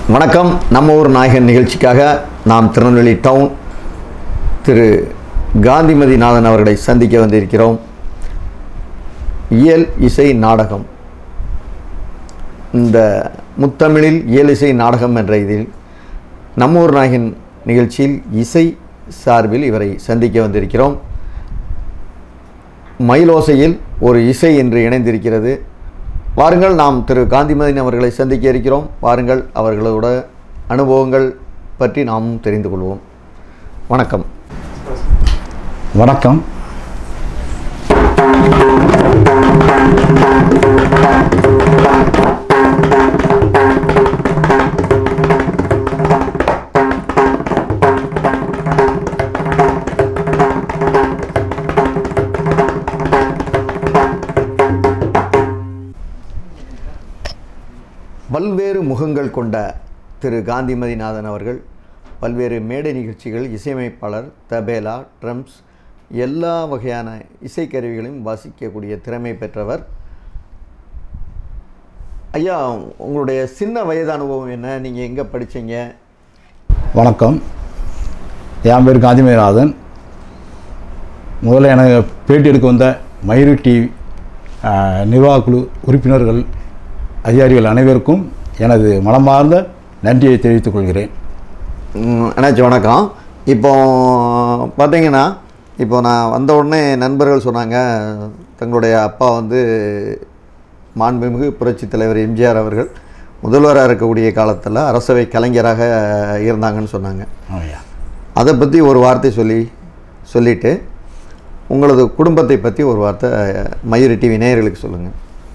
வணக்கம் நம்ம ஊர் நாயகன் நிகழ்ச்சிக்காக நாம் திருநெல்வேலி டவுன் திரு காந்திமதி நாதன் அவர்களை சந்திக்க வந்திருக்கிறோம் இயல் இசை நாடகம் இந்த முத்தமிழில் இயல் இசை நாடகம் என்ற இதில் நம்ம ஊர் நாயகன் நிகழ்ச்சியில் இசை சார்பில் இவரை சந்திக்க வந்திருக்கிறோம் மயிலோசையில் ஒரு இசை என்று இணைந்திருக்கிறது வாருங்கள் நாம் திரு காந்திமதின் அவர்களை சந்திக்க இருக்கிறோம் வாருங்கள் அவர்களோட அனுபவங்கள் பற்றி நாமும் தெரிந்து கொள்வோம் வணக்கம் வணக்கம் பல்வேறு முகங்கள் கொண்ட திரு காந்திமதிநாதன் அவர்கள் பல்வேறு மேடை நிகழ்ச்சிகள் இசையமைப்பாளர் தபேலா ட்ரம்ஸ் எல்லா வகையான இசைக்கருவிகளையும் வாசிக்கக்கூடிய திறமை பெற்றவர் ஐயா உங்களுடைய சின்ன வயது அனுபவம் என்ன நீங்கள் எங்கே படிச்சீங்க வணக்கம் என் பேர் காந்திமயநாதன் முதல்ல எனக்கு பேட்டி எடுக்க வந்த மயூரி டிவி நிர்வாகக் குழு உறுப்பினர்கள் அதிகாரிகள் அனைவருக்கும் எனது மனமார்ந்த நன்றியை தெரிவித்துக் கொள்கிறேன் ம், அண்ணாச்சி வணக்கம் இப்போ பார்த்தீங்கன்னா இப்போ நான் வந்த உடனே நண்பர்கள் சொன்னாங்க தங்களுடைய அப்பா வந்து மாண்புமிகு புரட்சித் தலைவர் எம்ஜிஆர் அவர்கள் முதல்வராக இருக்கக்கூடிய காலத்தில் அரசவை கலைஞராக இருந்தாங்கன்னு சொன்னாங்க ஆமாய்யா அதை பற்றி ஒரு வார்த்தை சொல்லி சொல்லிவிட்டு உங்களது குடும்பத்தை பற்றி ஒரு வார்த்தை மயூரி டிவி நேயர்களுக்கு சொல்லுங்கள்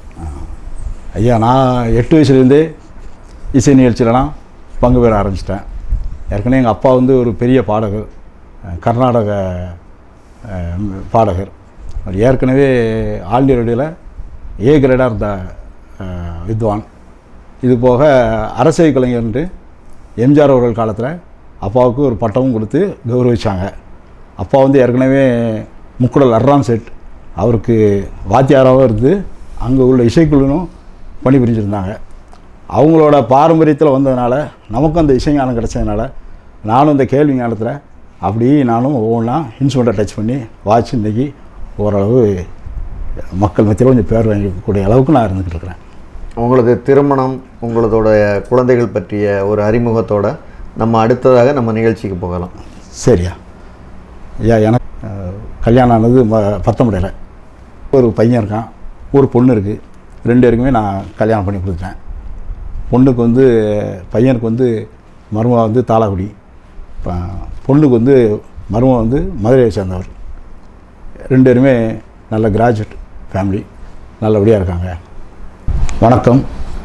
ஐயா நான் எட்டு வயசுலேருந்தே இசை நிகழ்ச்சியிலலாம் பங்கு பெற ஆரம்பிச்சிட்டேன் ஏற்கனவே எங்கள் அப்பா வந்து ஒரு பெரிய பாடகர் அஹ், கர்நாடக அஹ், பாடகர் அவர் ஏற்கனவே ஆல் இந்தியா ரேடியோவில் ஏ கிரேடாக இருந்த அஹ், வித்வான் இது போக அரசியல் கலைஞர்ன்ட்டு எம்ஜிஆர் அவர்கள் காலத்தில் அப்பாவுக்கு ஒரு பட்டமும் கொடுத்து கௌரவிச்சாங்க அப்பா வந்து ஏற்கனவே முக்குடல் அர்ராம் செட் அவருக்கு வாத்தியாராகவும் இருந்து அங்கே உள்ள இசைக்குழுனும் பணிபுரிஞ்சிருந்தாங்க அவங்களோட பாரம்பரியத்தில் வந்ததுனால நமக்கும் அந்த இசை ஞானம் கிடச்சதுனால நானும் இந்த கேள்வி ஞானத்தில் அப்படி நானும் ஒவ்வொன்றா இன்ஸ்ட்ருமெண்ட்டை டச் பண்ணி வாட்ச் இன்றைக்கி ஓரளவு மக்கள் மத்தியில் கொஞ்சம் பேர் வாங்கிக்கூடிய அளவுக்கு நான் இருந்துக்கிட்டு இருக்கிறேன் உங்களது திருமணம் உங்களதோட குழந்தைகள் பற்றிய ஒரு அறிமுகத்தோட நம்ம அடுத்ததாக நம்ம நிகழ்ச்சிக்கு போகலாம் சரியா ஐயா எனக்கு அஹ், கல்யாணம் ஆனது ம பத்தொம்படையில் ஒரு பையன் இருக்கான் ஒரு பொண்ணு இருக்குது ரெண்டு பேருக்குமே நான் கல்யாணம் பண்ணி கொடுத்துட்டேன் பொண்ணுக்கு வந்து பையனுக்கு வந்து மருமக வந்து தாளாக்குடி ப- பொண்ணுக்கு வந்து மருமக வந்து மதுரையை சேர்ந்தவர் ரெண்டு பேருமே நல்ல கிராஜுவேட் ஃபேமிலி நல்லபடியாக இருக்காங்க வணக்கம்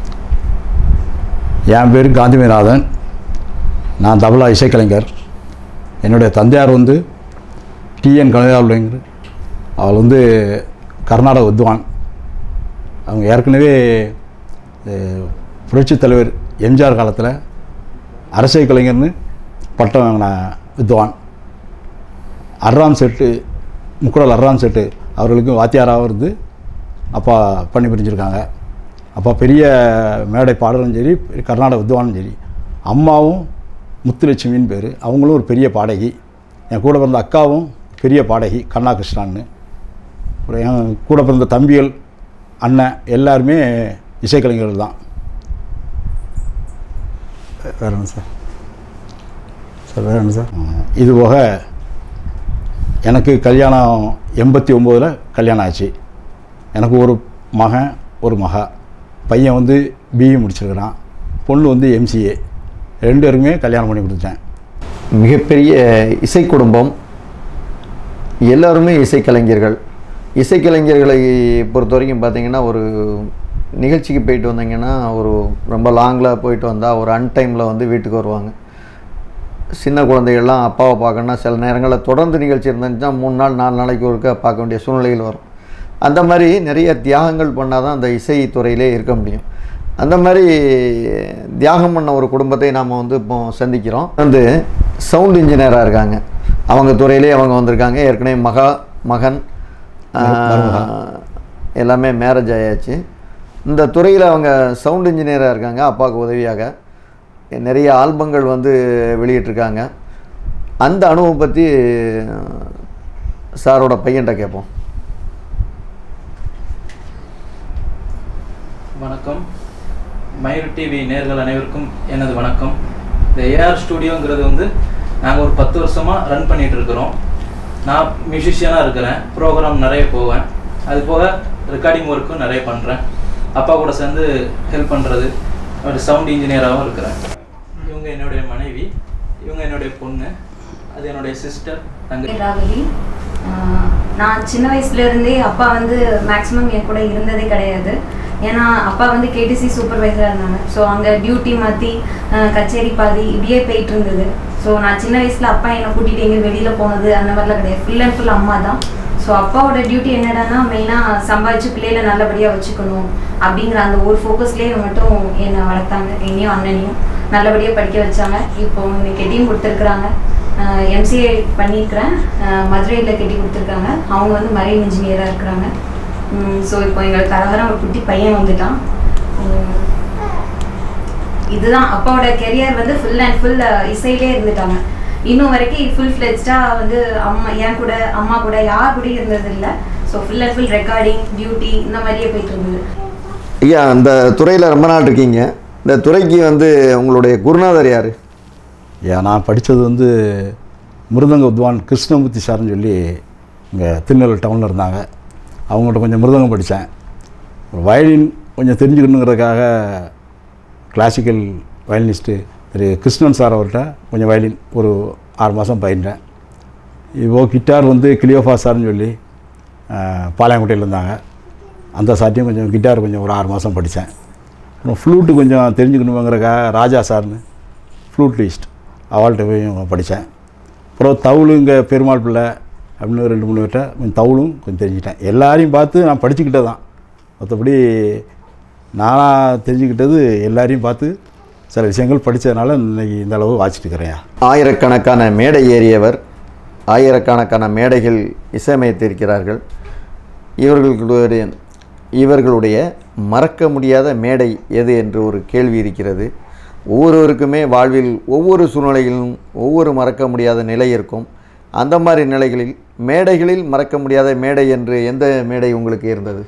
என் பேர் காந்திமீநாதன் நான் தபலா இசைக்கலைஞர் என்னுடைய தந்தையார் வந்து டிஎன் கனகாவுலைங்க அவள் வந்து கர்நாடக வித்வான் அவங்க ஏற்கனவே அஹ், புரட்சித் தலைவர் எம்ஜிஆர் காலத்தில் அரசியல் கலைஞர்னு பட்டம் வாங்கின வித்வான் அர்ராம் செட்டு முக்குடல் அர்ராம் செட்டு அவர்களுக்கும் வாத்தியாராக இருந்து அப்பா பண்ணி பிரிஞ்சிருக்காங்க அப்பா பெரிய மேடை பாடலும் சரி கர்நாடக வித்வானும் சரி அம்மாவும் முத்துலட்சுமின்னு பேர் அவங்களும் ஒரு பெரிய பாடகி என் கூட பிறந்த அக்காவும் பெரிய பாடகி கண்ணா கிருஷ்ணான்னு அப்புறம் என் கூட பிறந்த தம்பிகள் அண்ணன் எல்லாருமே இசைக்கலைஞர்கள் தான் வேற என்ன சார் சார் வேற என்ன சார் இது போக எனக்கு கல்யாணம் எண்பத்தி ஒம்போதில் கல்யாணம் ஆச்சு எனக்கு ஒரு மகன் ஒரு மகா பையன் வந்து பிஇ முடிச்சிருக்கிறான் பொண்ணு வந்து எம்சிஏ ரெண்டு பேருக்குமே கல்யாணம் பண்ணி கொடுத்துட்டேன் மிகப்பெரிய இசை குடும்பம் எல்லாருமே இசைக்கலைஞர்கள் இசைக்கலைஞர்களை பொறுத்த வரைக்கும் பார்த்தீங்கன்னா ஒரு நிகழ்ச்சிக்கு போயிட்டு வந்தீங்கன்னா ஒரு ரொம்ப லாங்கில் போயிட்டு வந்தால் ஒரு அன்டைமில் வந்து வீட்டுக்கு வருவாங்க சின்ன குழந்தைகள்லாம் அப்பாவை பார்க்கணுன்னா சில நேரங்களில் தொடர்ந்து நிகழ்ச்சி இருந்துச்சுன்னா மூணு நாள் நாலு நாளைக்கு ஒருக்க பார்க்க வேண்டிய சூழ்நிலைகள் வரும் அந்த மாதிரி நிறைய தியாகங்கள் பண்ணால் தான் அந்த இசை துறையிலே இருக்க முடியும் அந்த மாதிரி தியாகம் பண்ண ஒரு குடும்பத்தை நாம் வந்து இப்போ சந்திக்கிறோம் வந்து சவுண்ட் இன்ஜினியராக இருக்காங்க அவங்க துறையிலே அவங்க வந்திருக்காங்க ஏற்கனவே மகா மகன் ஆஹ், எல்லாமே மேரேஜ் ஆயாச்சு இந்த துறையில் அவங்க சவுண்ட் இன்ஜினியராக இருக்காங்க அப்பாவுக்கு உதவியாக நிறைய ஆல்பங்கள் வந்து வெளியிட்டிருக்காங்க அந்த அனுபவம் பற்றி சாரோட பையன்கிட்ட கேட்போம் வணக்கம் மயூர் டிவி நேர்கள் அனைவருக்கும் எனது வணக்கம் இந்த ஏஆர் ஸ்டுடியோங்கிறது வந்து நாங்கள் ஒரு பத்து வருஷமாக ரன் பண்ணிட்டு இருக்கிறோம் நான் மியூசிஷியனாக இருக்கிறேன் ப்ரோக்ராம் நிறைய போவேன் அது போக ரெக்கார்டிங் ஒர்க்கும் நிறைய பண்ணுறேன் அப்பா கூட சேர்ந்து ஹெல்ப் பண்ணுறது ஒரு சவுண்ட் இன்ஜினியராகவும் இருக்கிறேன் இவங்க என்னுடைய மனைவி இவங்க என்னுடைய பொண்ணு அது என்னுடைய சிஸ்டர் தங்கை ராகவி ஆஹ் நான் சின்ன வயசுல இருந்தே அப்பா வந்து மேக்ஸிமம் என் கூட இருந்ததே கிடையாது ஏன்னா அப்பா வந்து கேடிசி சூப்பர்வைசராக இருந்தாங்க ஸோ அங்கே டியூட்டி மாற்றி கச்சேரி பாதி இப்படியே போயிட்டு இருந்தது ஸோ நான் சின்ன வயசில் அப்பா என்னை கூட்டிகிட்டு எங்கே வெளியில் போனது அந்த மாதிரிலாம் கிடையாது ஃபுல் அண்ட் ஃபுல் அம்மா தான் ஸோ அப்பாவோட டியூட்டி என்னடான்னா மெயினாக சம்பாதிச்சு பிள்ளைகளை நல்லபடியாக வச்சுக்கணும் அப்படிங்கிற அந்த ஒரு ஃபோக்கஸ்லேயே மட்டும் என்னை வளர்த்தாங்க என்னையும் அண்ணனையும் நல்லபடியாக படிக்க வச்சாங்க இப்போ இன்னைக்கு கெட்டியும் கொடுத்துருக்குறாங்க எம்சிஏ பண்ணியிருக்கிறேன் மதுரையில் கட்டி கொடுத்துருக்காங்க அவங்க வந்து மரைன் இன்ஜினியராக இருக்கிறாங்க ஸோ இப்போ எங்களுக்கு கலகரம் ஒரு குட்டி பையன் வந்துட்டான் உம், இதுதான் அப்பாவோட கெரியர் வந்து ஃபுல் அண்ட் ஃபுல் இசையிலே இருந்துட்டாங்க இன்னும் வரைக்கும் ஃபுல் ஃப்ளெஜ்டாக வந்து அம்மா என் கூட அம்மா கூட யார் கூட இருந்தது இல்லை so full and full recording duty இந்த மாதிரியே போயிட்டு இருந்தது ஐயா அந்த துறையில் ரொம்ப நாள் இருக்கீங்க இந்த துறைக்கு வந்து உங்களுடைய குருநாதர் யார் ஏன் நான் படித்தது வந்து மிருதங்க வித்வான் கிருஷ்ணமூர்த்தி சார்னு சொல்லி இங்கே திருநெல்வேலி டவுனில் இருந்தாங்க அவங்கள்ட்ட கொஞ்சம் மிருதங்கம் படித்தேன் வயலின் கொஞ்சம் தெரிஞ்சுக்கணுங்கிறதுக்காக classical violinist Thiru Krishnan sir அவர்கிட்ட கொஞ்சம் வயலின் ஒரு ஆறு மாதம் பயின்றேன் இப்போ கிட்டார் வந்து கிளியோஃபா சார்னு சொல்லி அஹ், பாளையங்கோட்டையில் இருந்தாங்க அந்த சார்ட்டையும் கொஞ்சம் கிட்டார் கொஞ்சம் ஒரு ஆறு மாதம் படித்தேன் அப்புறம் ஃப்ளூட்டு கொஞ்சம் தெரிஞ்சுக்கணுங்கிறக்காக ராஜா சார்னு ஃப்ளூட்லிஸ்ட் அவள்கிட்ட போய் படித்தேன் அப்புறம் தவுளு இங்கே பெருமாள் பிள்ளை அப்படின்னு ஒரு ரெண்டு மூணு பேர்கிட்ட கொஞ்சம் தவுளும் கொஞ்சம் தெரிஞ்சுக்கிட்டேன் எல்லாரையும் பார்த்து நான் படிச்சுக்கிட்டது தான் மற்றபடி நானாக தெரிஞ்சுக்கிட்டது எல்லாரையும் பார்த்து சில விஷயங்கள் படித்ததுனால இன்னைக்கு இந்த அளவு வாசிட்டு இருக்கிறேன் ஆயிரக்கணக்கான மேடை ஏறியவர் ஆயிரக்கணக்கான மேடைகள் இசையமைத்திருக்கிறார்கள் இவர்களுடைய இவர்களுடைய மறக்க முடியாத மேடை எது என்று ஒரு கேள்வி இருக்கிறது ஒவ்வொருவருக்குமே வாழ்வில் ஒவ்வொரு சூழ்நிலையிலும் ஒவ்வொரு மறக்க முடியாத நிலை இருக்கும் அந்த மாதிரி நிலைகளில் மேடைகளில் மறக்க முடியாத மேடை என்று எந்த மேடை உங்களுக்கு இருந்தது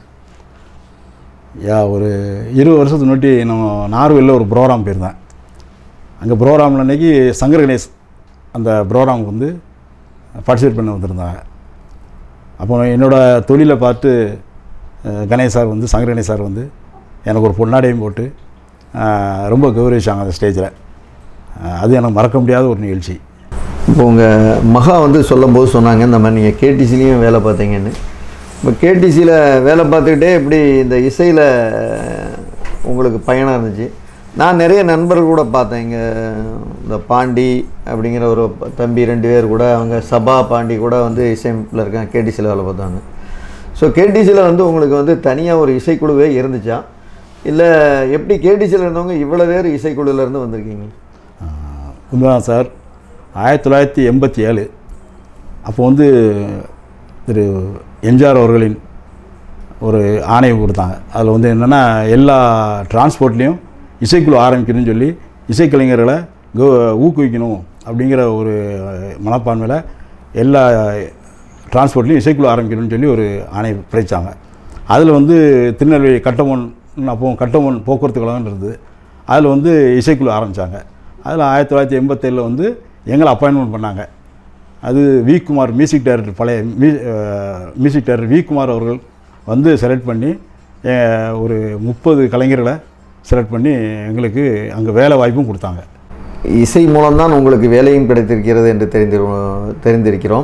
யா ஒரு இருபது வருஷத்துக்கு முன்னாடி நம்ம நார்வேலில் ஒரு ப்ரோக்ராம் போயிருந்தேன் அங்கே ப்ரோக்ராமில் அன்னைக்கு சங்கர் கணேஷ் அந்த ப்ரோக்ராமுக்கு வந்து பார்ட்டிசிபேட் பண்ண வந்திருந்தாங்க அப்போ என்னோடய தொழிலை பார்த்து அஹ், கணேஷ் சார் வந்து சங்கர் கணேஷ் சார் வந்து எனக்கு ஒரு பொன்னாடையும் போட்டு அஹ், ரொம்ப கௌரவிச்சாங்க அந்த ஸ்டேஜில் அது எனக்கு மறக்க முடியாத ஒரு நிகழ்ச்சி இப்போ உங்கள் மகா வந்து சொல்லும்போது சொன்னாங்க இந்த மாதிரி நீங்கள் கேடிசிலையும் வேலை பார்த்தீங்கன்னு இப்போ கேடிசியில் வேலை பார்த்துக்கிட்டே இப்படி இந்த இசையில் உங்களுக்கு பயணம் இருந்துச்சு நான் நிறைய நண்பர்கள் கூட பார்த்தேன் இங்கே இந்த பாண்டி அப்படிங்கிற ஒரு தம்பி ரெண்டு பேர் கூட அவங்க சபா பாண்டி கூட வந்து இசையமைப்பில் இருக்காங்க கேடிசியில் வேலை பார்த்தாங்க ஸோ கேடிசியில் வந்து உங்களுக்கு வந்து தனியாக ஒரு இசைக்குழுவே இருந்துச்சா இல்லை எப்படி கேடிசியில் இருந்தவங்க இவ்வளோ பேர் இசைக்குழுவில் இருந்து வந்திருக்கீங்க ஆஹ் உண்மைதான் சார் ஆயிரத்தி தொள்ளாயிரத்தி எண்பத்தி ஏழு அப்போ வந்து திரு எம்ஜிஆர் அவர்களின் ஒரு ஆணையம் கொடுத்தாங்க அதில் வந்து என்னென்னா எல்லா டிரான்ஸ்போர்ட்லேயும் இசைக்குழு ஆரம்பிக்கணும்னு சொல்லி இசைக்கலைஞர்களை கோ ஊக்குவிக்கணும் அப்படிங்கிற ஒரு மனப்பான்மையில் எல்லா டிரான்ஸ்போர்ட்லேயும் இசைக்குழு ஆரம்பிக்கணும்னு சொல்லி ஒரு ஆணை பிடிச்சாங்க அதில் வந்து திருநெல்வேலி கட்டமோன் அப்போ கட்டமோன் போக்குவரத்து கழகம் இருந்தது அதில் வந்து இசைக்குழு ஆரம்பித்தாங்க அதில் ஆயிரத்தி தொள்ளாயிரத்தி எண்பத்தேழில் வந்து எங்களை அப்பாயின்மெண்ட் பண்ணாங்க அது வி குமார் மியூசிக் டைரக்டர் பழைய மியூ மியூசிக் டைரக்டர் வி குமார் அவர்கள் வந்து செலக்ட் பண்ணி அஹ், ஒரு முப்பது கலைஞர்களை செலக்ட் பண்ணி எங்களுக்கு அங்கே வேலை வாய்ப்பும் கொடுத்தாங்க இசை மூலம்தான் உங்களுக்கு வேலையும் கிடைத்திருக்கிறது என்று தெரிந்திரு தெரிந்திருக்கிறோம்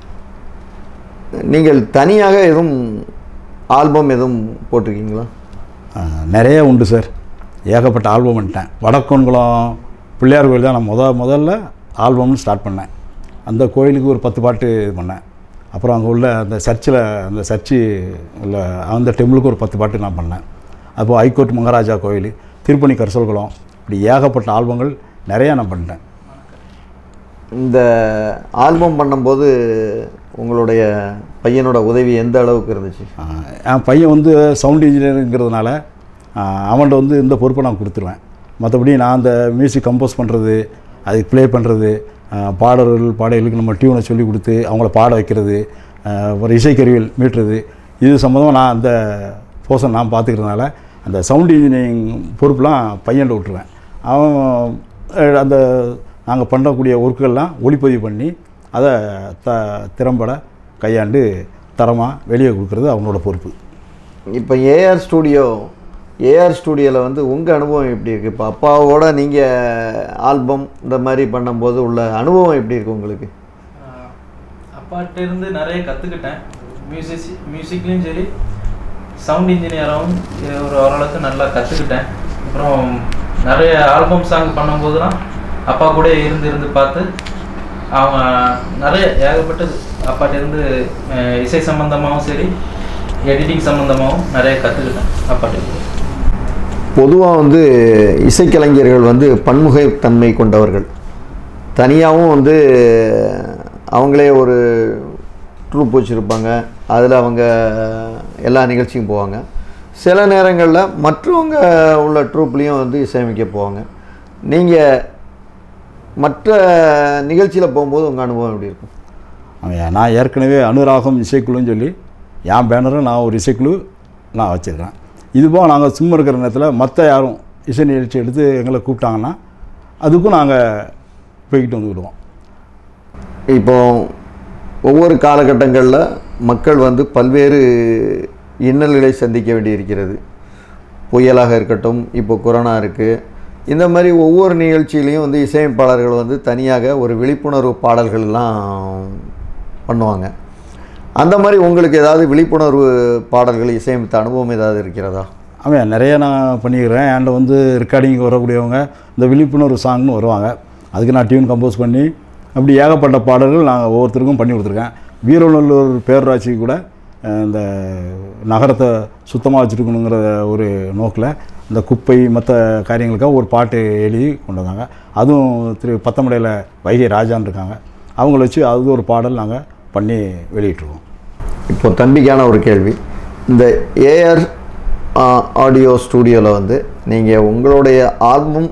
நீங்கள் தனியாக எதுவும் ஆல்பம் எதுவும் போட்டிருக்கீங்களா அஹ், நிறைய உண்டு சார் ஏகப்பட்ட ஆல்பம் பண்ணிட்டேன் வடக்கோன்குளம் பிள்ளையார் கோயில் தான் நான் முத முதல்ல ஆல்பம்னு ஸ்டார்ட் பண்ணேன் அந்த கோயிலுக்கு ஒரு பத்து பாட்டு இது பண்ணேன் அப்புறம் அங்கே உள்ள அந்த சர்ச்சில் அந்த சர்ச்சு உள்ள அந்த டெம்பிளுக்கு ஒரு பத்து பாட்டு நான் பண்ணேன் அப்போது ஹைகோர்ட் மகாராஜா கோயில் திருப்பணி கரிசல்குளம் இப்படி ஏகப்பட்ட ஆல்பங்கள் நிறையா நான் பண்ணிட்டேன் இந்த ஆல்பம் பண்ணும்போது உங்களுடைய பையனோட உதவி எந்த அளவுக்கு இருந்துச்சு ஆஹ் என் பையன் வந்து சவுண்ட் இன்ஜினியருங்கிறதுனால ஆஹ் அவன்கிட்ட வந்து இந்த பொறுப்பை நான் கொடுத்துருவேன் மற்றபடி நான் அந்த மியூசிக் கம்போஸ் பண்ணுறது அதுக்கு ப்ளே பண்ணுறது பாடல்கள் பாடல்களுக்கு நம்ம டியூனை சொல்லி கொடுத்து அவங்கள பாட வைக்கிறது அஹ், ஒரு இசைக்கருவிகள் மீட்டுறது இது சம்மந்தமாக நான் அந்த போர்ஷன் நான் பார்த்துக்கிறதுனால அந்த சவுண்ட் இன்ஜினியரிங் பொறுப்புலாம் பையன்கிட்ட விட்டுருவேன் அவன் அஹ், அந்த நாங்கள் பண்ணக்கூடிய ஒர்க்குகள்லாம் ஒளிப்பதிவு பண்ணி அதை த திறம்பட கையாண்டு தரமாக வெளியே கொடுக்குறது அவனோட பொறுப்பு இப்போ ஏஆர் ஸ்டூடியோ ஏஆர் ஸ்டூடியோவில் வந்து உங்கள் அனுபவம் எப்படி இருக்குது இப்போ அப்பாவோட நீங்கள் ஆல்பம் இந்த மாதிரி பண்ணும்போது உள்ள அனுபவம் எப்படி இருக்குது உங்களுக்கு ஆஹ் அப்பாட்ட இருந்து நிறைய கற்றுக்கிட்டேன் மியூசிக் மியூசிக்லேயும் சரி சவுண்ட் இன்ஜினியராகவும் ஒரு ஓரளவுக்கு நல்லா கற்றுக்கிட்டேன் அப்புறம் நிறைய ஆல்பம் சாங் பண்ணும்போதெல்லாம் அப்பா கூட இருந்து இருந்து பார்த்து அவங்க நிறைய ஏகப்பட்டது அப்பாட்ட இருந்து அஹ், இசை சம்மந்தமாகவும் சரி எடிட்டிங் சம்மந்தமாகவும் நிறைய கற்றுக்கிட்டேன் அப்பாட்ட இருந்து பொதுவாக வந்து இசைக்கலைஞர்கள் வந்து பன்முகத்தன்மை கொண்டவர்கள் தனியாகவும் வந்து அவங்களே ஒரு ட்ரூப் வச்சுருப்பாங்க அதில் அவங்க எல்லா நிகழ்ச்சிக்கும் போவாங்க சில நேரங்களில் மற்றவங்க உள்ள ட்ரூப்லேயும் வந்து இசையமைக்க போவாங்க நீங்கள் மற்ற நிகழ்ச்சியில் போகும்போது உங்கள் அனுபவம் எப்படி இருக்கும் அவன் நான் ஏற்கனவே அனுராகம் இசைக்குழுன்னு சொல்லி என் பேனரும் நான் ஒரு இசைக்குழு நான் வச்சுருக்கேன் இதுபோக நாங்கள் சும்மா இருக்கிற நேரத்தில் மற்ற யாரும் இசை நிகழ்ச்சி எடுத்து எங்களை கூப்பிட்டாங்கன்னா அதுக்கும் நாங்கள் போய்கிட்டு வந்துவிடுவோம் இப்போ ஒவ்வொரு காலகட்டங்களில் மக்கள் வந்து பல்வேறு இன்னல்களை சந்திக்க வேண்டியிருக்கிறது புயலாக இருக்கட்டும் இப்போ கொரோனா இருக்குது இந்த மாதிரி ஒவ்வொரு நிகழ்ச்சியிலையும் வந்து இசையமைப்பாளர்கள் வந்து தனியாக ஒரு விழிப்புணர்வு பாடல்கள் எல்லாம் பண்ணுவாங்க அந்த மாதிரி உங்களுக்கு ஏதாவது விழிப்புணர்வு பாடல்கள் இசையமைத்த அனுபவம் ஏதாவது இருக்கிறதா அவன் நிறைய நான் பண்ணிக்கிறேன் என்கிட்ட வந்து ரெக்கார்டிங்க்கு வரக்கூடியவங்க இந்த விழிப்புணர்வு சாங்னு வருவாங்க அதுக்கு நான் டியூன் கம்போஸ் பண்ணி அப்படி ஏகப்பட்ட பாடல்கள் நாங்கள் ஒவ்வொருத்தருக்கும் பண்ணி கொடுத்துருக்கேன் வீரநல்லூர் பேரூராட்சி கூட அஹ், இந்த நகரத்தை சுத்தமாக வச்சுருக்கணுங்கிற ஒரு நோக்கில் இந்த குப்பை மற்ற காரியங்களுக்காக ஒரு பாட்டு எழுதி கொண்டு வந்தாங்க அதுவும் திரு பத்தமடையில் வைகை ராஜான்னு இருக்காங்க அவங்கள வச்சு அது ஒரு பாடல் நாங்கள் பண்ணி வெளியிட்ருக்கோம் இப்போ தம்பிக்கான ஒரு கேள்வி இந்த ஏஆர் ஆடியோ ஸ்டூடியோவில் வந்து நீங்கள் உங்களுடைய ஆல்பம்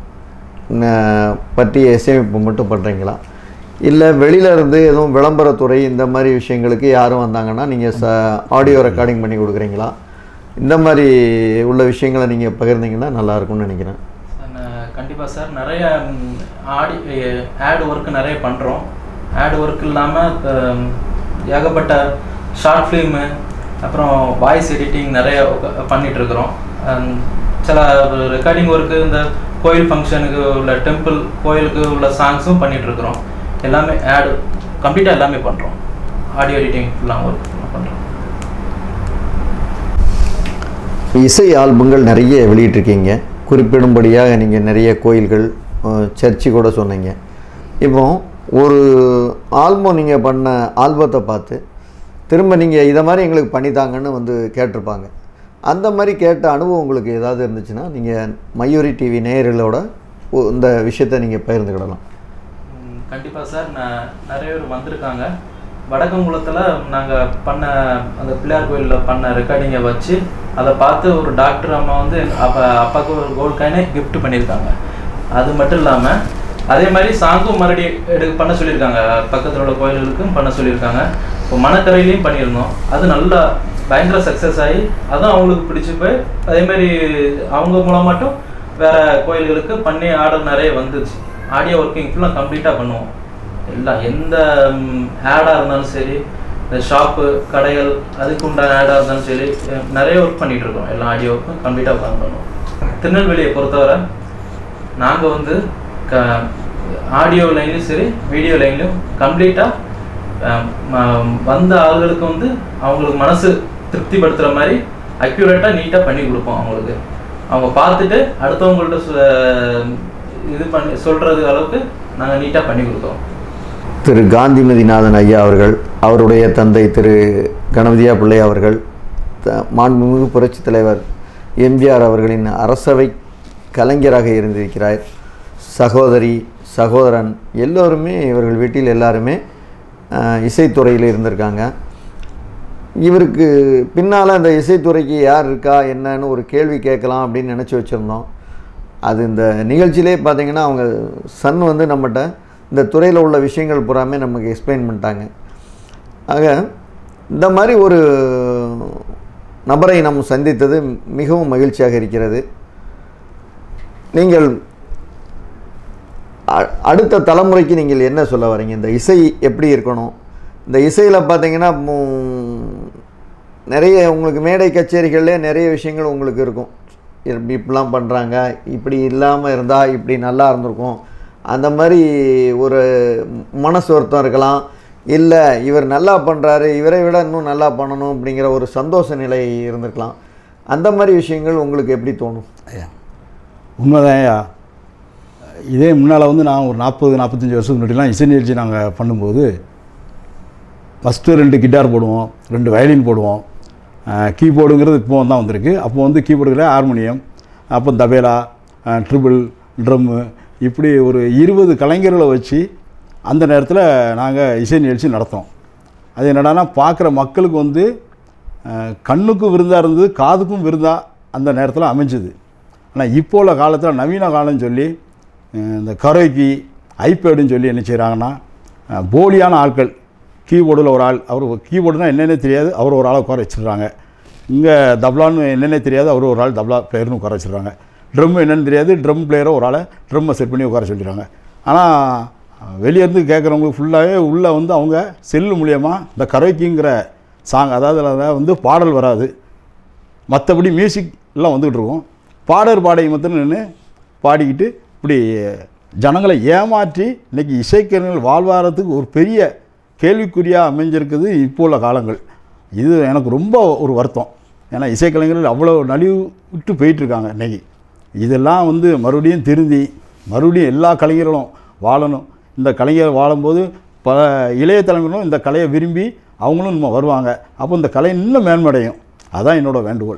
பற்றிய இசையமைப்பு மட்டும் பண்ணுறீங்களா இல்லை வெளியில இருந்து எதுவும் விளம்பரத்துறை இந்த மாதிரி விஷயங்களுக்கு யாரும் வந்தாங்கன்னா நீங்கள் ச ஆடியோ ரெக்கார்டிங் பண்ணி கொடுக்குறீங்களா இந்த மாதிரி உள்ள விஷயங்களை நீங்கள் பகிர்ந்தீங்கன்னா நல்லா இருக்கும்னு நினைக்கிறேன் கண்டிப்பாக சார் நிறைய ம், ஆடி ஆட் ஒர்க் நிறைய பண்ணுறோம் ஆட் ஒர்க் இல்லாமல் ஏகப்பட்ட ஷார்ட் ஃபிலிமு அப்புறம் வாய்ஸ் எடிட்டிங் நிறைய உக்க- பண்ணிட்டு இருக்கிறோம் அம், சில ரெக்கார்டிங் ஒர்க்கு இந்த கோயில் ஃபங்க்ஷனுக்கு உள்ள டெம்பிள் கோயிலுக்கு உள்ள சாங்ஸும் பண்ணிட்டு இருக்கிறோம் எல்லாமே ஆடு கம்ப்ளீட்டாக எல்லாமே பண்ணுறோம் ஆடியோ எடிட்டிங் ஃபுல்லாக ஒர்க் பண்ணுறோம் இசை ஆல்பங்கள் நிறைய வெளியிட்டிருக்கீங்க குறிப்பிடும்படியாக நீங்கள் நிறைய கோயில்கள் அஹ், சர்ச்சு கூட சொன்னீங்க இப்போ ஒரு ஆல்பம் நீங்கள் பண்ண ஆல்பத்தை பார்த்து திரும்ப நீங்கள் இதை மாதிரி எங்களுக்கு பண்ணித்தாங்கன்னு வந்து கேட்டிருப்பாங்க அந்த மாதிரி கேட்ட அனுபவம் உங்களுக்கு ஏதாவது இருந்துச்சுன்னா நீங்கள் மயூரி டிவி நேயர்களோட ஒ- இந்த விஷயத்தை நீங்கள் பகிர்ந்துக்கிடலாம் ம், கண்டிப்பா சார் நான் நிறைய பேர் வந்திருக்காங்க வடக்கங்குளத்தில் நாங்கள் பண்ண அந்த பிள்ளையார் கோயிலில் பண்ண ரெக்கார்டிங்கை வச்சு அதை பார்த்து ஒரு டாக்டர் அம்மா வந்து அப்போ அப்பாவுக்கு ஒரு கோல்ட் காயினை gift பண்ணியிருக்காங்க அது மட்டும் இல்லாமல் அதே மாதிரி சாங்கும் மறுபடியும் எடு பண்ண சொல்லியிருக்காங்க பக்கத்தில் உள்ள கோயில்களுக்கும் பண்ண சொல்லியிருக்காங்க இப்போ மணக்கரையிலையும் பண்ணியிருந்தோம் அது நல்லா பயங்கர சக்ஸஸ் ஆகி அதுவும் அவங்களுக்கு பிடிச்சி போய் அதே மாதிரி அவங்க மூலம் மட்டும் வேற கோயில்களுக்கு பண்ணி ஆர்டர் நிறைய வந்துச்சு ஆடியோ ஒர்க்கிங் ஃபுல்லாக கம்ப்ளீட்டாக பண்ணுவோம் எல்லாம் எந்த ஆடாக இருந்தாலும் சரி இந்த ஷாப்பு கடைகள் அதுக்கு உண்டான ஆடாக இருந்தாலும் சரி அஹ் நிறைய ஒர்க் பண்ணிட்டு இருக்கோம் எல்லா ஆடியோ ஒர்க்கும் கம்ப்ளீட்டாக பண்ணுவோம் திருநெல்வேலியை பொறுத்தவரை நாங்கள் வந்து க ஆடியோ லைன்லையும் சரி வீடியோ லைன்லையும் கம்ப்ளீட்டாக வந்த ஆளுகளுக்கு வந்து அவங்களுக்கு மனசு திருப்திப்படுத்துகிற மாதிரி அக்யூரேட்டாக நீட்டாக பண்ணி கொடுப்போம் அவங்களுக்கு அவங்க பார்த்துட்டு அடுத்தவங்கள்ட்ட சு- இது பண்ணி சொல்கிறது அளவுக்கு நாங்கள் நீட்டாக பண்ணி கொடுத்தோம் திரு காந்திமதிநாதன் ஐயா அவர்கள் அவருடைய தந்தை திரு கணபதியா பிள்ளை அவர்கள் த- மாண்புமிகு புரட்சித் தலைவர் எம்ஜிஆர் அவர்களின் அரசவை கலைஞராக இருந்திருக்கிறார் சகோதரி சகோதரன் எல்லோருமே இவர்கள் வீட்டில் எல்லாருமே அஹ், இசைத்துறையில் இருந்திருக்காங்க இவருக்கு பின்னால் அந்த இசைத்துறைக்கு யார் இருக்கா என்னன்னு ஒரு கேள்வி கேட்கலாம் அப்படின்னு நினச்சி வச்சுருந்தோம் அது இந்த நிகழ்ச்சியிலே பார்த்தீங்கன்னா அவங்க சன் வந்து நம்மகிட்ட இந்த துறையில் உள்ள விஷயங்கள் பூராமே நமக்கு எக்ஸ்பிளைன் பண்ணிட்டாங்க ஆக இந்த மாதிரி ஒரு நபரை நாம் சந்தித்தது மிகவும் மகிழ்ச்சியாக இருக்கிறது நீங்கள் அ- அடுத்த தலைமுறைக்கு நீங்கள் என்ன சொல்ல வரீங்க இந்த இசை எப்படி இருக்கணும் இந்த இசையில் பார்த்தீங்கன்னா ம், நிறைய உங்களுக்கு மேடை கச்சேரிகள்லே நிறைய விஷயங்கள் உங்களுக்கு இருக்கும் இப்படி இப்படிலாம் பண்ணுறாங்க இப்படி இல்லாமல் இருந்தால் இப்படி நல்லா இருந்திருக்கும் அந்த மாதிரி ஒரு மனசு வருத்தம் இருக்கலாம் இல்லை இவர் நல்லா பண்ணுறாரு இவரை விட இன்னும் நல்லா பண்ணணும் அப்படிங்கிற ஒரு சந்தோஷ நிலை இருந்திருக்கலாம் அந்த மாதிரி விஷயங்கள் உங்களுக்கு எப்படி தோணும் ஐயா உண்மைதான் ஐயா இதே முன்னால் வந்து நான் ஒரு நாற்பது நாற்பத்தஞ்சு வருஷத்துக்கு முன்னாடிலாம் இசை நிகழ்ச்சி நாங்கள் பண்ணும்போது ஃபஸ்ட்டு ரெண்டு கிட்டார் போடுவோம் ரெண்டு வயலின் போடுவோம் கீபோர்டுங்கிறது இப்போ தான் வந்திருக்கு அப்போ வந்து கீபோர்டுகளே ஹார்மோனியம் அப்போ தபேலா ட்ரிபிள் ட்ரம்மு இப்படி ஒரு இருபது கலைஞர்களை வச்சு அந்த நேரத்தில் நாங்கள் இசை நிகழ்ச்சி நடத்தோம் அது என்னடான்னா பார்க்குற மக்களுக்கு வந்து அஹ், கண்ணுக்கும் விருந்தாக இருந்தது காதுக்கும் விருந்தாக அந்த நேரத்தில் அமைஞ்சுது ஆனால் இப்போ உள்ள காலத்தில் நவீன காலம்னு சொல்லி அஹ், இந்த கரோக்கி ஐபேடுன்னு சொல்லி என்ன செய்கிறாங்கன்னா அஹ், போலியான ஆட்கள் கீபோர்டில் ஒரு ஆள் அவர் கீபோர்டுனா என்னென்ன தெரியாது அவர் ஒரு ஆளை உட்கார வச்சிடுறாங்க இங்கே தப்லான்னு என்னென்ன தெரியாது அவர் ஒரு ஆள் தப்லா பிளேயர்னு உட்கார வச்சிடுறாங்க ட்ரம் என்னென்னு தெரியாது ட்ரம் பிளேயரை ஒரு ஆளை ட்ரம்மை செட் பண்ணி உட்கார சொல்லிடுறாங்க ஆனால் வெளியேருந்து கேட்குறவங்களுக்கு ஃபுல்லாகவே உள்ளே வந்து அவங்க செல்லு மூலியமாக இந்த கரோக்கிங்கிற சாங் அதாவது அதில் வந்து பாடல் வராது மற்றபடி மியூசிக் எல்லாம் வந்துக்கிட்டு இருக்கும் பாடர் பாடகி மட்டும் நின்று பாடிக்கிட்டு இப்படி ஜனங்களை ஏமாற்றி இன்னைக்கு இசைக்கலைஞர்கள் வாழ்வாரத்துக்கு ஒரு பெரிய கேள்விக்குறியாக அமைஞ்சிருக்குது இப்போ உள்ள காலங்கள் இது எனக்கு ரொம்ப ஒரு வருத்தம் ஏன்னா இசைக்கலைஞர்கள் அவ்வளோ நலிவு விட்டு போயிட்டுருக்காங்க இன்னைக்கு இதெல்லாம் வந்து மறுபடியும் திருந்தி மறுபடியும் எல்லா கலைஞர்களும் வாழணும் இந்த கலைஞர் வாழும்போது பல இளைய தலைமுறையும் இந்த கலையை விரும்பி அவங்களும் நம்ம வருவாங்க அப்போ இந்த கலை இன்னும் மேன்மடையும் அதான் என்னோட வேண்டுகோள்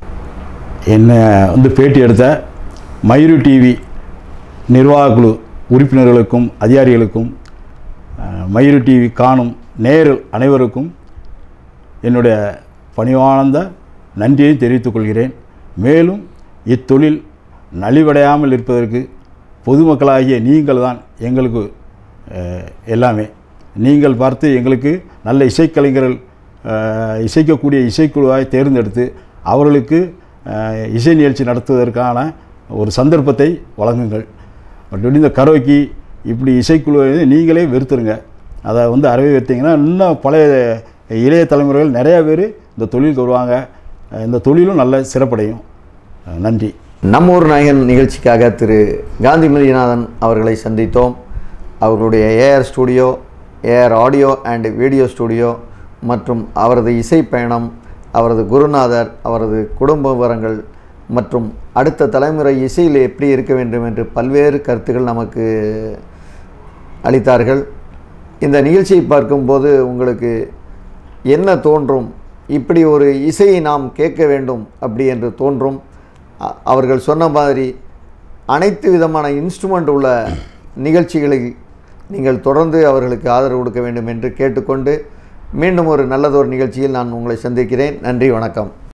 என்னை வந்து பேட்டி எடுத்த மயூரி டிவி நிர்வாக குழு உறுப்பினர்களுக்கும் அதிகாரிகளுக்கும் அஹ், மயூரி டிவி காணும் நேயர்கள் அனைவருக்கும் என்னுடைய பணிவானந்த நன்றியை தெரிவித்துக் கொள்கிறேன் மேலும் இத்தொழில் நலிவடையாமல் இருப்பதற்கு பொதுமக்களாகிய நீங்கள் தான் எங்களுக்கு அஹ், எல்லாமே நீங்கள் பார்த்து எங்களுக்கு நல்ல இசைக்கலைஞர்கள் அஹ், இசைக்கக்கூடிய இசைக்குழுவாய் தேர்ந்தெடுத்து அவர்களுக்கு அஹ், இசை நிகழ்ச்சி நடத்துவதற்கான ஒரு சந்தர்ப்பத்தை வழங்குங்கள் மற்றபடி இந்த கரோக்கி இப்படி இசைக்குழுவை வந்து நீங்களே வெறுத்துருங்க அதை வந்து அறவே வெறுத்தீங்கன்னா இன்னும் பழைய இளைய தலைமுறைகள் நிறையா பேர் இந்த தொழிலுக்கு வருவாங்க அஹ், இந்த தொழிலும் நல்ல சிறப்படையும் அஹ், நன்றி நம்ம ஊர் நாயகன் நிகழ்ச்சிக்காக திரு காந்தி மதிநாதன் அவர்களை சந்தித்தோம் அவர்களுடைய AR studio AR audio and video studio மற்றும் அவரது இசை பயணம் அவரது குருநாதர் அவரது குடும்ப விவரங்கள் மற்றும் அடுத்த தலைமுறை இசையில் எப்படி இருக்க வேண்டும் என்று பல்வேறு கருத்துக்கள் நமக்கு அளித்தார்கள் இந்த நிகழ்ச்சியை பார்க்கும்போது உங்களுக்கு என்ன தோன்றும் இப்படி ஒரு இசையை நாம் கேட்க வேண்டும் அப்படி என்று தோன்றும் அ- அவர்கள் சொன்ன மாதிரி அனைத்து விதமான இன்ஸ்ட்ருமெண்ட் உள்ள நிகழ்ச்சிகளில் நீங்கள் தொடர்ந்து அவர்களுக்கு ஆதரவு கொடுக்க வேண்டும் என்று கேட்டுக்கொண்டு மீண்டும் ஒரு நல்லதொரு நிகழ்ச்சியில் நான் உங்களை சந்திக்கிறேன் நன்றி வணக்கம்